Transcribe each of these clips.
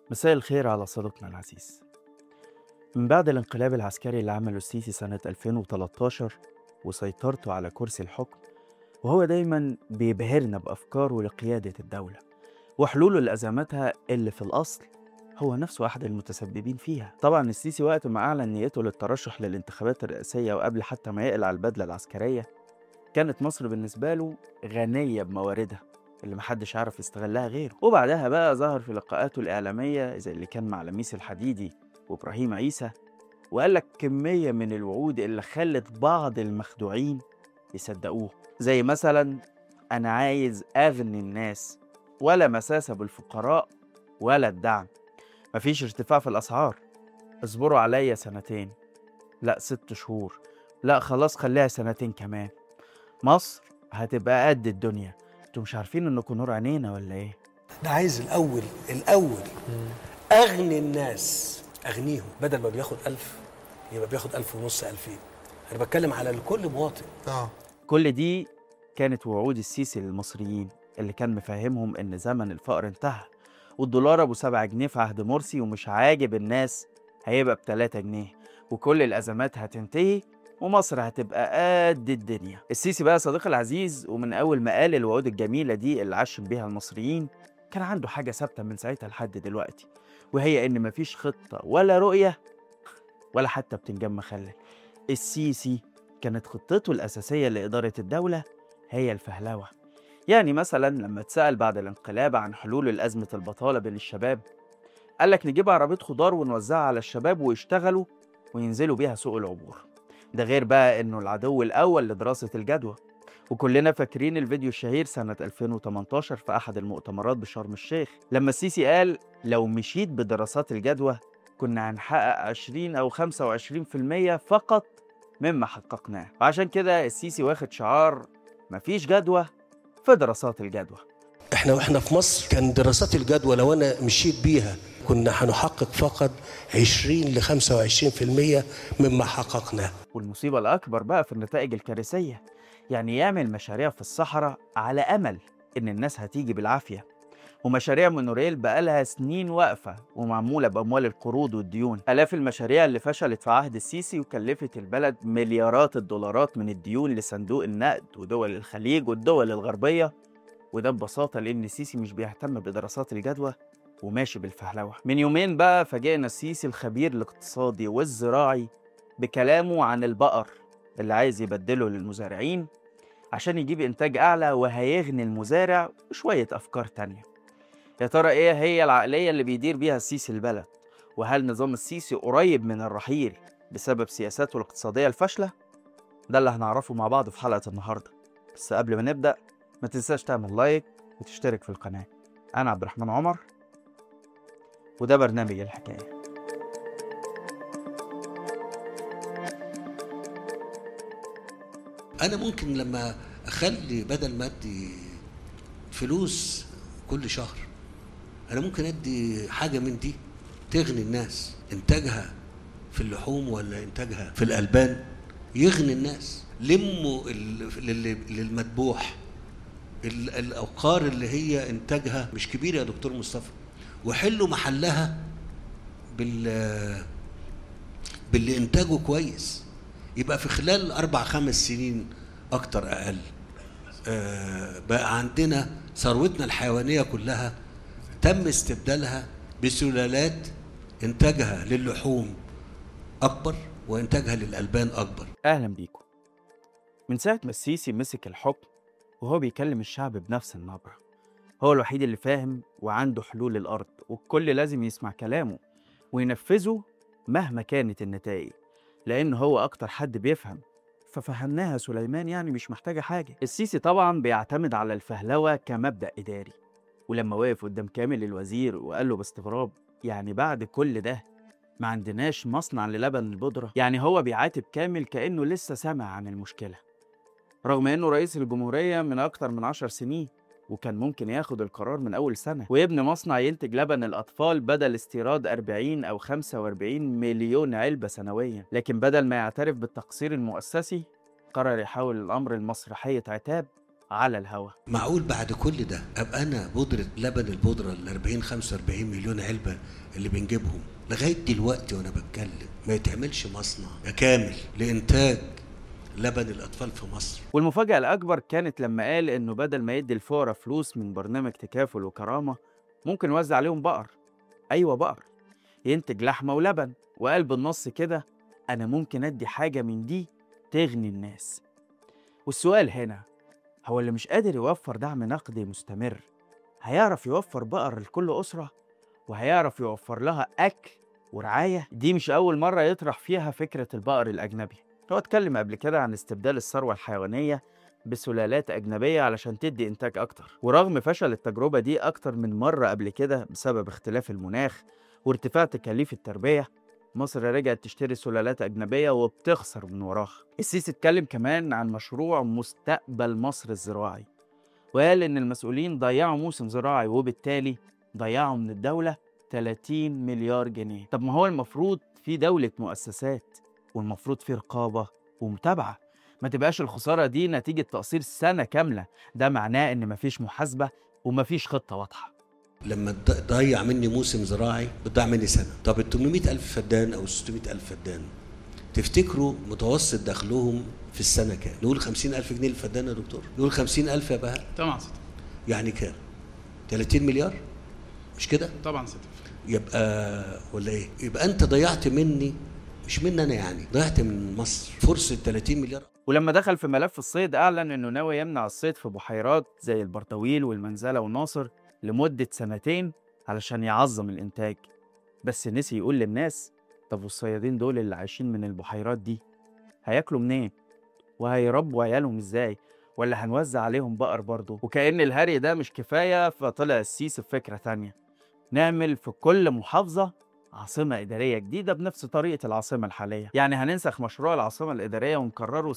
مساء الخير على صديقنا العزيز من بعد الانقلاب العسكري اللي عمله السيسي سنة 2013 وسيطرته على كرسي الحكم وهو دايما بيبهرنا بأفكاره لقيادة الدولة وحلوله لأزماتها اللي في الأصل هو نفسه أحد المتسببين فيها طبعا السيسي وقت ما أعلن نيته للترشح للانتخابات الرئاسية وقبل حتى ما يقلع البدلة العسكرية كانت مصر بالنسبة له غنية بمواردها اللي محدش عارف يستغلها غيره وبعدها بقى ظهر في لقاءاته الإعلامية زي اللي كان مع لميس الحديدي وإبراهيم عيسى وقال لك كمية من الوعود اللي خلت بعض المخدوعين يصدقوه زي مثلا أنا عايز أغني الناس ولا مساسة بالفقراء ولا الدعم مفيش ارتفاع في الأسعار اصبروا عليا سنتين لا ست شهور لا خلاص خليها سنتين كمان مصر هتبقى قد الدنيا انتوا مش عارفين انكم نور عينينا ولا ايه ده عايز الاول الاول اغني الناس اغنيهم بدل ما بياخد ألف يبقى بياخد ألف ونص ألفين انا بتكلم على لكل مواطن اه كل دي كانت وعود السيسي للمصريين اللي كان مفهمهم ان زمن الفقر انتهى والدولار ابو 7 جنيه في عهد مرسي ومش عاجب الناس هيبقى ب 3 جنيه وكل الازمات هتنتهي ومصر هتبقى قد الدنيا السيسي بقى صديقي العزيز ومن اول ما قال الوعود الجميله دي اللي عشم بيها المصريين كان عنده حاجه ثابته من ساعتها لحد دلوقتي وهي ان مفيش خطه ولا رؤيه ولا حتى بتنجان مخلل السيسي كانت خطته الأساسية لإدارة الدولة هي الفهلوة يعني مثلا لما اتسأل بعد الانقلاب عن حلول لأزمة البطالة بين الشباب قال لك نجيب عربية خضار ونوزعها على الشباب ويشتغلوا وينزلوا بيها سوق العبور ده غير بقى انه العدو الاول لدراسة الجدوى وكلنا فاكرين الفيديو الشهير سنة 2018 في أحد المؤتمرات بشرم الشيخ لما السيسي قال لو مشيت بدراسات الجدوى كنا هنحقق 20 أو 25% فقط مما حققناه وعشان كده السيسي واخد شعار مفيش جدوى في دراسات الجدوى احنا واحنا في مصر كان دراسات الجدوى لو انا مشيت بيها كنا هنحقق فقط 20 ل 25% مما حققناه والمصيبة الأكبر بقى في النتائج الكارثية يعني يعمل مشاريع في الصحراء على أمل إن الناس هتيجي بالعافية ومشاريع مونوريل بقالها سنين واقفة ومعمولة بأموال القروض والديون آلاف المشاريع اللي فشلت في عهد السيسي وكلفت البلد مليارات الدولارات من الديون لصندوق النقد ودول الخليج والدول الغربية وده ببساطة لأن السيسي مش بيهتم بدراسات الجدوى وماشي بالفهلوة من يومين بقى فاجئنا السيسي الخبير الاقتصادي والزراعي بكلامه عن البقر اللي عايز يبدله للمزارعين عشان يجيب إنتاج أعلى وهيغني المزارع وشوية أفكار تانية يا ترى إيه هي العقلية اللي بيدير بيها السيسي البلد وهل نظام السيسي قريب من الرحيل بسبب سياساته الاقتصادية الفاشلة؟ ده اللي هنعرفه مع بعض في حلقة النهاردة بس قبل ما نبدأ ما تنساش تعمل لايك وتشترك في القناة أنا عبد الرحمن عمر وده برنامج الحكاية انا ممكن لما اخلي بدل ما ادي فلوس كل شهر انا ممكن ادي حاجه من دي تغني الناس انتاجها في اللحوم ولا انتاجها في الالبان يغني الناس لموا ال- لل- للمذبوح ال- الاوقار اللي هي انتاجها مش كبير يا دكتور مصطفى وحلوا محلها بال باللي انتاجه كويس يبقى في خلال اربع خمس سنين اكتر اقل آه، بقى عندنا ثروتنا الحيوانيه كلها تم استبدالها بسلالات انتاجها للحوم اكبر وانتاجها للالبان اكبر أهلا بيكم من ساعة ما السيسي مسك الحكم وهو بيكلم الشعب بنفس النبرة هو الوحيد اللي فاهم وعنده حلول الأرض والكل لازم يسمع كلامه وينفذه مهما كانت النتائج لأن هو أكتر حد بيفهم ففهمناها سليمان يعني مش محتاجة حاجة السيسي طبعا بيعتمد على الفهلوة كمبدأ إداري ولما وقف قدام كامل الوزير وقال له باستغراب يعني بعد كل ده ما عندناش مصنع للبن البودرة يعني هو بيعاتب كامل كأنه لسه سامع عن المشكلة رغم أنه رئيس الجمهورية من أكتر من عشر سنين وكان ممكن ياخد القرار من أول سنة ويبني مصنع ينتج لبن الأطفال بدل استيراد 40 أو 45 مليون علبة سنويا لكن بدل ما يعترف بالتقصير المؤسسي قرر يحول الأمر لمسرحية عتاب على الهوا معقول بعد كل ده ابقى انا بودره لبن البودره ال 40 45 مليون علبه اللي بنجيبهم لغايه دلوقتي وانا بتكلم ما يتعملش مصنع كامل لانتاج لبن الاطفال في مصر والمفاجأة الأكبر كانت لما قال إنه بدل ما يدي الفقراء فلوس من برنامج تكافل وكرامة ممكن يوزع عليهم بقر أيوة بقر ينتج لحمة ولبن وقال بالنص كده أنا ممكن أدي حاجة من دي تغني الناس والسؤال هنا هو اللي مش قادر يوفر دعم نقدي مستمر هيعرف يوفر بقر لكل أسرة وهيعرف يوفر لها أكل ورعاية دي مش أول مرة يطرح فيها فكرة البقر الأجنبي هو اتكلم قبل كده عن استبدال الثروة الحيوانية بسلالات أجنبية علشان تدي إنتاج أكتر ورغم فشل التجربة دي أكتر من مرة قبل كده بسبب اختلاف المناخ وارتفاع تكاليف التربية مصر رجعت تشتري سلالات أجنبية وبتخسر من وراها السيسي اتكلم كمان عن مشروع مستقبل مصر الزراعي وقال إن المسؤولين ضيعوا موسم زراعي وبالتالي ضيعوا من الدولة 30 مليار جنيه طب ما هو المفروض في دولة مؤسسات والمفروض في رقابة ومتابعة ما تبقاش الخسارة دي نتيجة تقصير سنة كاملة ده معناه إن مفيش محاسبة ومفيش خطة واضحة لما تض- تضيع مني موسم زراعي بتضيع مني سنه طب ال 800 الف فدان او ال 600 الف فدان تفتكروا متوسط دخلهم في السنه كام نقول 50 الف جنيه للفدان يا دكتور نقول 50 الف يا بهاء طبعا ست يعني كام 30 مليار مش كده طبعا ست يبقى ولا ايه يبقى انت ضيعت مني مش مني انا يعني ضيعت من مصر فرصه 30 مليار ولما دخل في ملف الصيد أعلن إنه ناوي يمنع الصيد في بحيرات زي البرطويل والمنزلة والناصر لمدة سنتين علشان يعظم الإنتاج بس نسي يقول للناس طب والصيادين دول اللي عايشين من البحيرات دي هياكلوا منين؟ وهيربوا عيالهم إزاي؟ ولا هنوزع عليهم بقر برضه؟ وكأن الهري ده مش كفاية فطلع السيسي بفكرة تانية نعمل في كل محافظة عاصمة إدارية جديدة بنفس طريقة العاصمة الحالية يعني هننسخ مشروع العاصمة الإدارية ونكرره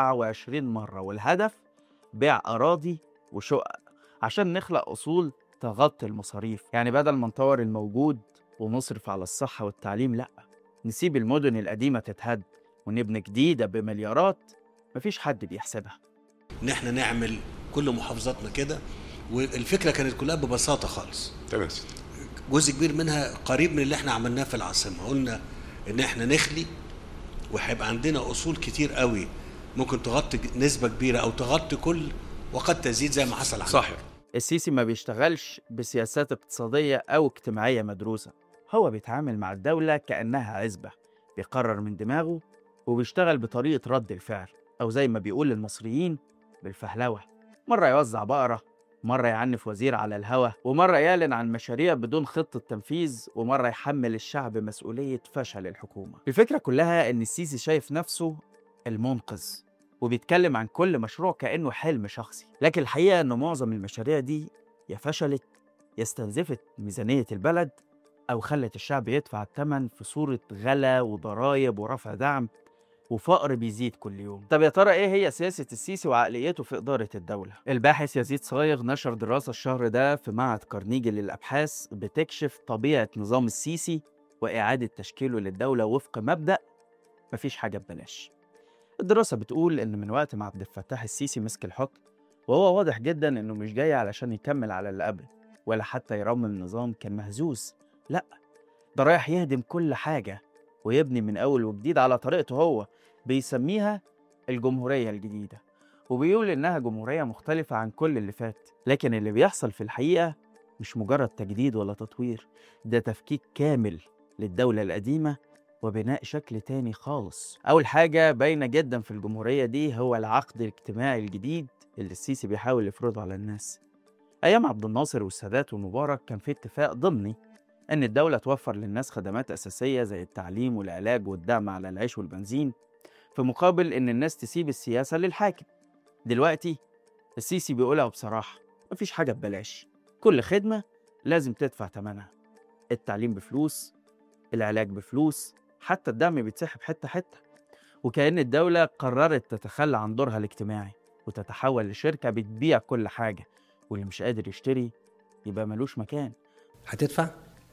27 مرة والهدف بيع أراضي وشقق عشان نخلق أصول تغطي المصاريف يعني بدل ما نطور الموجود ونصرف على الصحة والتعليم لأ نسيب المدن القديمة تتهد ونبني جديدة بمليارات مفيش حد بيحسبها ان احنا نعمل كل محافظاتنا كده والفكره كانت كلها ببساطه خالص تمام يا سيدي جزء كبير منها قريب من اللي احنا عملناه في العاصمه قلنا ان احنا نخلي وهيبقى عندنا اصول كتير قوي ممكن تغطي نسبه كبيره او تغطي كل وقد تزيد زي ما حصل عندنا صحيح السيسي ما بيشتغلش بسياسات اقتصادية أو اجتماعية مدروسة هو بيتعامل مع الدولة كأنها عزبة بيقرر من دماغه وبيشتغل بطريقة رد الفعل أو زي ما بيقول المصريين بالفهلوة مرة يوزع بقرة مرة يعنف وزير على الهوا ومرة يعلن عن مشاريع بدون خطة تنفيذ ومرة يحمل الشعب مسؤولية فشل الحكومة الفكرة كلها إن السيسي شايف نفسه المنقذ وبيتكلم عن كل مشروع كأنه حلم شخصي لكن الحقيقة إن معظم المشاريع دي يا فشلت يا استنزفت ميزانية البلد أو خلت الشعب يدفع الثمن في صورة غلا وضرايب ورفع دعم وفقر بيزيد كل يوم طب يا ترى ايه هي سياسة السيسي وعقليته في إدارة الدولة الباحث يزيد صايغ نشر دراسة الشهر ده في معهد كارنيجي للأبحاث بتكشف طبيعة نظام السيسي وإعادة تشكيله للدولة وفق مبدأ مفيش حاجة ببلاش الدراسة بتقول إن من وقت ما عبد الفتاح السيسي مسك الحكم وهو واضح جدا إنه مش جاي علشان يكمل على اللي قبله ولا حتى يرمم نظام كان مهزوز لأ ده رايح يهدم كل حاجة ويبني من أول وجديد على طريقته هو بيسميها الجمهورية الجديدة وبيقول إنها جمهورية مختلفة عن كل اللي فات لكن اللي بيحصل في الحقيقة مش مجرد تجديد ولا تطوير ده تفكيك كامل للدولة القديمة وبناء شكل تاني خالص أول حاجة باينة جدا في الجمهورية دي هو العقد الاجتماعي الجديد اللي السيسي بيحاول يفرضه على الناس أيام عبد الناصر والسادات ومبارك كان في اتفاق ضمني إن الدولة توفر للناس خدمات أساسية زي التعليم والعلاج والدعم على العيش والبنزين في مقابل إن الناس تسيب السياسة للحاكم دلوقتي السيسي بيقولها بصراحة مفيش حاجة ببلاش كل خدمة لازم تدفع تمنها التعليم بفلوس العلاج بفلوس حتى الدعم بيتسحب حتة حتة وكأن الدولة قررت تتخلى عن دورها الاجتماعي وتتحول لشركة بتبيع كل حاجة واللي مش قادر يشتري يبقى ملوش مكان هتدفع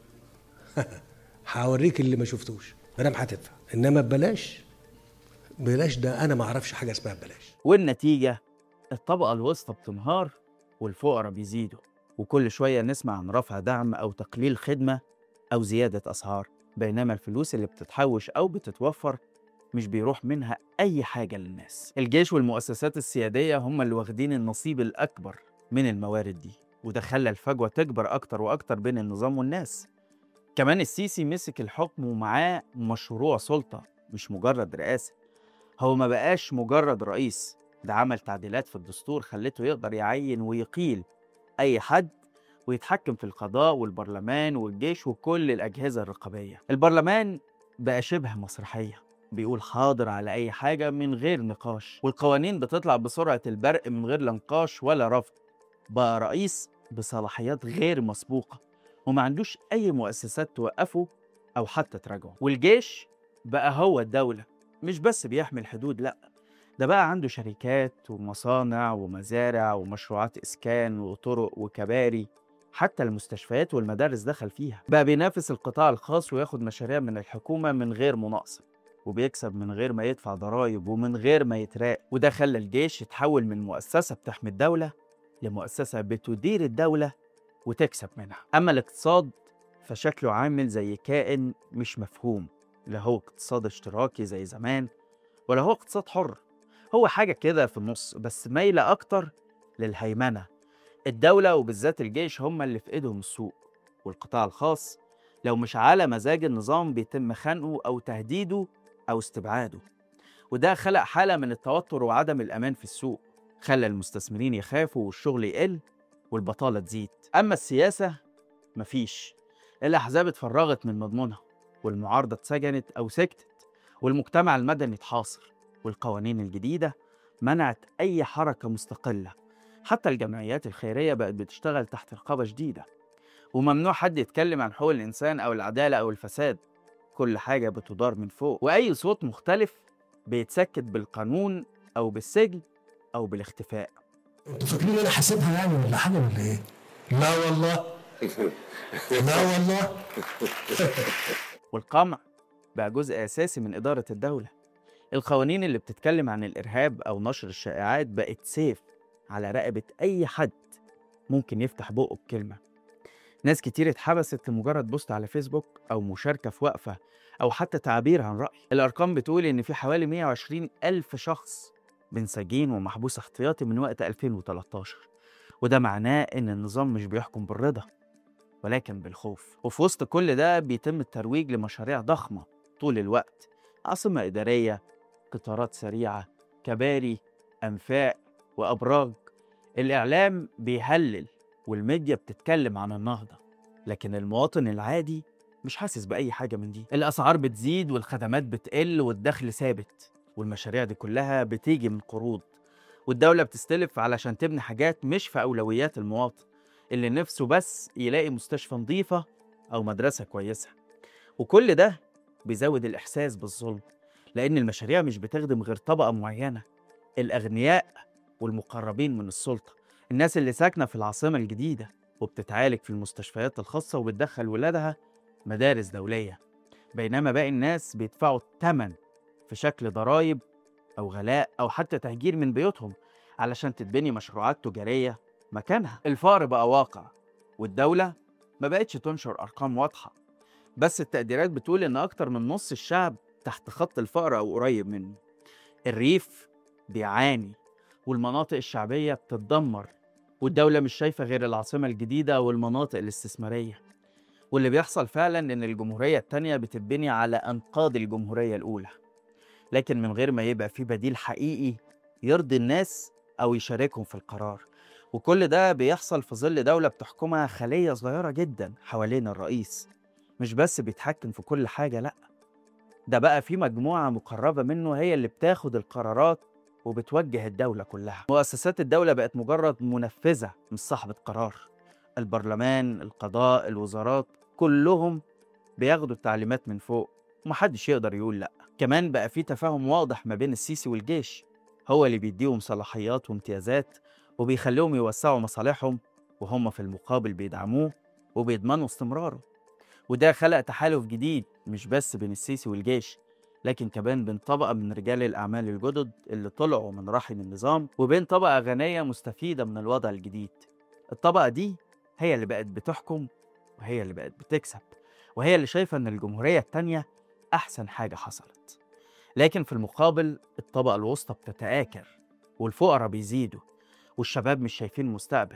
هوريك اللي ما شفتوش مادام هتدفع انما ببلاش بلاش ده انا ما اعرفش حاجه اسمها ببلاش والنتيجة الطبقة الوسطى بتنهار والفقراء بيزيدوا وكل شوية نسمع عن رفع دعم أو تقليل خدمة أو زيادة أسعار بينما الفلوس اللي بتتحوش أو بتتوفر مش بيروح منها أي حاجة للناس الجيش والمؤسسات السيادية هم اللي واخدين النصيب الأكبر من الموارد دي وده خلى الفجوة تكبر أكتر وأكتر بين النظام والناس كمان السيسي مسك الحكم ومعاه مشروع سلطة مش مجرد رئاسة هو ما بقاش مجرد رئيس ده عمل تعديلات في الدستور خلته يقدر يعين ويقيل أي حد ويتحكم في القضاء والبرلمان والجيش وكل الأجهزة الرقابية البرلمان بقى شبه مسرحية بيقول حاضر على أي حاجة من غير نقاش والقوانين بتطلع بسرعة البرق من غير لا نقاش ولا رفض بقى رئيس بصلاحيات غير مسبوقة وما عندوش أي مؤسسات توقفه أو حتى تراجعه والجيش بقى هو الدولة مش بس بيحمي الحدود لأ ده بقى عنده شركات ومصانع ومزارع ومشروعات إسكان وطرق وكباري حتى المستشفيات والمدارس دخل فيها بقى بينافس القطاع الخاص وياخد مشاريع من الحكومة من غير مناقصة وبيكسب من غير ما يدفع ضرائب ومن غير ما يتراق وده خلى الجيش يتحول من مؤسسة بتحمي الدولة لمؤسسة بتدير الدولة وتكسب منها أما الاقتصاد فشكله عامل زي كائن مش مفهوم لا هو اقتصاد اشتراكي زي زمان ولا هو اقتصاد حر هو حاجة كده في النص بس مايلة أكتر للهيمنة الدولة وبالذات الجيش هم اللي في إيدهم السوق والقطاع الخاص لو مش على مزاج النظام بيتم خنقه أو تهديده أو استبعاده وده خلق حالة من التوتر وعدم الأمان في السوق خلى المستثمرين يخافوا والشغل يقل والبطالة تزيد أما السياسة مفيش الأحزاب اتفرغت من مضمونها والمعارضة اتسجنت أو سكتت والمجتمع المدني اتحاصر والقوانين الجديدة منعت أي حركة مستقلة حتى الجمعيات الخيرية بقت بتشتغل تحت رقابة شديدة وممنوع حد يتكلم عن حقوق الإنسان أو العدالة أو الفساد كل حاجة بتدار من فوق وأي صوت مختلف بيتسكت بالقانون أو بالسجن أو بالاختفاء انتوا فاكرين انا حاسبها يعني ولا حاجه ولا ايه؟ لا والله لا والله والقمع بقى جزء أساسي من إدارة الدولة القوانين اللي بتتكلم عن الإرهاب أو نشر الشائعات بقت سيف على رقبة أي حد ممكن يفتح بقه بكلمة ناس كتير اتحبست لمجرد بوست على فيسبوك أو مشاركة في وقفة أو حتى تعبير عن رأي الأرقام بتقول إن في حوالي 120 ألف شخص بين سجين ومحبوس احتياطي من وقت 2013 وده معناه إن النظام مش بيحكم بالرضا ولكن بالخوف وفي وسط كل ده بيتم الترويج لمشاريع ضخمة طول الوقت عاصمة إدارية قطارات سريعة كباري أنفاق وأبراج الإعلام بيهلل والميديا بتتكلم عن النهضة لكن المواطن العادي مش حاسس بأي حاجة من دي الأسعار بتزيد والخدمات بتقل والدخل ثابت والمشاريع دي كلها بتيجي من قروض والدولة بتستلف علشان تبني حاجات مش في أولويات المواطن اللي نفسه بس يلاقي مستشفى نظيفة أو مدرسة كويسة وكل ده بيزود الإحساس بالظلم لأن المشاريع مش بتخدم غير طبقة معينة الأغنياء والمقربين من السلطة الناس اللي ساكنة في العاصمة الجديدة وبتتعالج في المستشفيات الخاصة وبتدخل ولادها مدارس دولية بينما باقي الناس بيدفعوا الثمن في شكل ضرائب أو غلاء أو حتى تهجير من بيوتهم علشان تتبني مشروعات تجارية مكانها الفقر بقى واقع والدولة ما بقتش تنشر أرقام واضحة بس التقديرات بتقول إن أكتر من نص الشعب تحت خط الفقر أو قريب منه الريف بيعاني والمناطق الشعبية بتتدمر والدولة مش شايفة غير العاصمة الجديدة والمناطق الاستثمارية واللي بيحصل فعلا إن الجمهورية التانية بتتبني على أنقاض الجمهورية الأولى لكن من غير ما يبقى في بديل حقيقي يرضي الناس أو يشاركهم في القرار وكل ده بيحصل في ظل دولة بتحكمها خلية صغيرة جدا حوالين الرئيس مش بس بيتحكم في كل حاجة لأ ده بقى في مجموعة مقربة منه هي اللي بتاخد القرارات وبتوجه الدولة كلها مؤسسات الدولة بقت مجرد منفذة مش صاحبة قرار البرلمان القضاء الوزارات كلهم بياخدوا التعليمات من فوق ومحدش يقدر يقول لأ كمان بقى في تفاهم واضح ما بين السيسي والجيش هو اللي بيديهم صلاحيات وامتيازات وبيخليهم يوسعوا مصالحهم وهم في المقابل بيدعموه وبيضمنوا استمراره وده خلق تحالف جديد مش بس بين السيسي والجيش لكن كمان بين طبقة من رجال الأعمال الجدد اللي طلعوا من رحم النظام وبين طبقة غنية مستفيدة من الوضع الجديد الطبقة دي هي اللي بقت بتحكم وهي اللي بقت بتكسب وهي اللي شايفة إن الجمهورية التانية أحسن حاجة حصلت لكن في المقابل الطبقة الوسطى بتتآكل والفقراء بيزيدوا والشباب مش شايفين مستقبل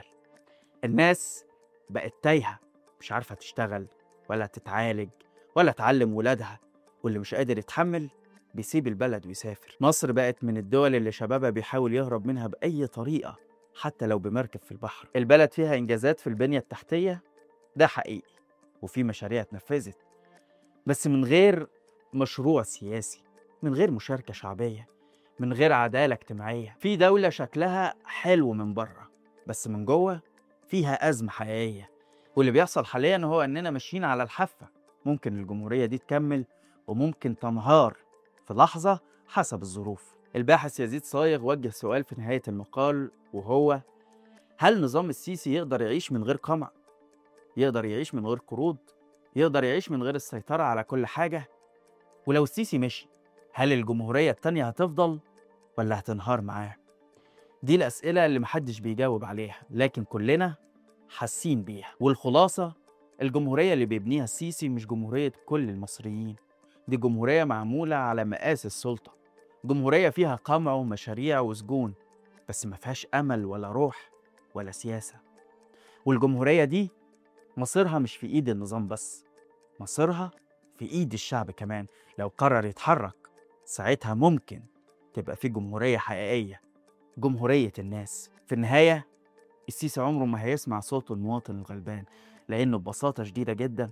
الناس بقت تايهة مش عارفة تشتغل ولا تتعالج ولا تعلم ولادها واللي مش قادر يتحمل بيسيب البلد ويسافر مصر بقت من الدول اللي شبابها بيحاول يهرب منها بأي طريقة حتى لو بمركب في البحر البلد فيها إنجازات في البنية التحتية ده حقيقي وفي مشاريع اتنفذت بس من غير مشروع سياسي من غير مشاركة شعبية من غير عدالة اجتماعية في دولة شكلها حلو من بره بس من جوه فيها أزمة حقيقية واللي بيحصل حاليا هو إننا ماشيين على الحافة ممكن الجمهورية دي تكمل وممكن تنهار في لحظة حسب الظروف الباحث يزيد صايغ وجه سؤال في نهاية المقال وهو هل نظام السيسي يقدر يعيش من غير قمع؟ يقدر يعيش من غير قروض؟ يقدر يعيش من غير السيطرة على كل حاجة؟ ولو السيسي مشي هل الجمهورية التانية هتفضل ولا هتنهار معاه؟ دي الأسئلة اللي محدش بيجاوب عليها لكن كلنا حاسين بيها والخلاصة الجمهورية اللي بيبنيها السيسي مش جمهورية كل المصريين دي جمهورية معمولة على مقاس السلطة جمهورية فيها قمع ومشاريع وسجون بس ما فيهاش أمل ولا روح ولا سياسة والجمهورية دي مصيرها مش في إيد النظام بس مصيرها في إيد الشعب كمان لو قرر يتحرك ساعتها ممكن تبقى في جمهورية حقيقية جمهورية الناس في النهاية السيسي عمره ما هيسمع صوت المواطن الغلبان لأنه ببساطة شديدة جدا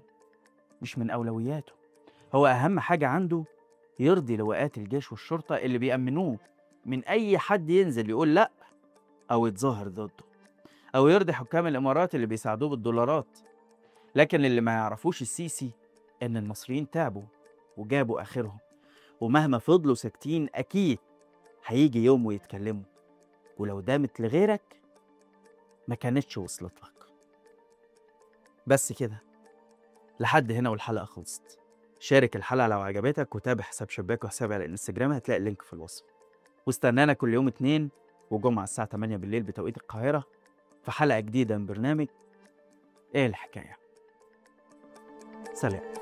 مش من أولوياته هو أهم حاجة عنده يرضي لواءات الجيش والشرطة اللي بيأمنوه من أي حد ينزل يقول لأ أو يتظاهر ضده أو يرضي حكام الإمارات اللي بيساعدوه بالدولارات لكن اللي ما يعرفوش السيسي إن المصريين تعبوا وجابوا آخرهم ومهما فضلوا ساكتين أكيد هيجي يوم ويتكلموا ولو دامت لغيرك ما كانتش وصلت لك بس كده لحد هنا والحلقة خلصت شارك الحلقة لو عجبتك وتابع حساب شباك وحسابي على الانستجرام هتلاقي اللينك في الوصف واستنانا كل يوم اتنين وجمعة الساعة 8 بالليل بتوقيت القاهرة في حلقة جديدة من برنامج ايه الحكاية سلام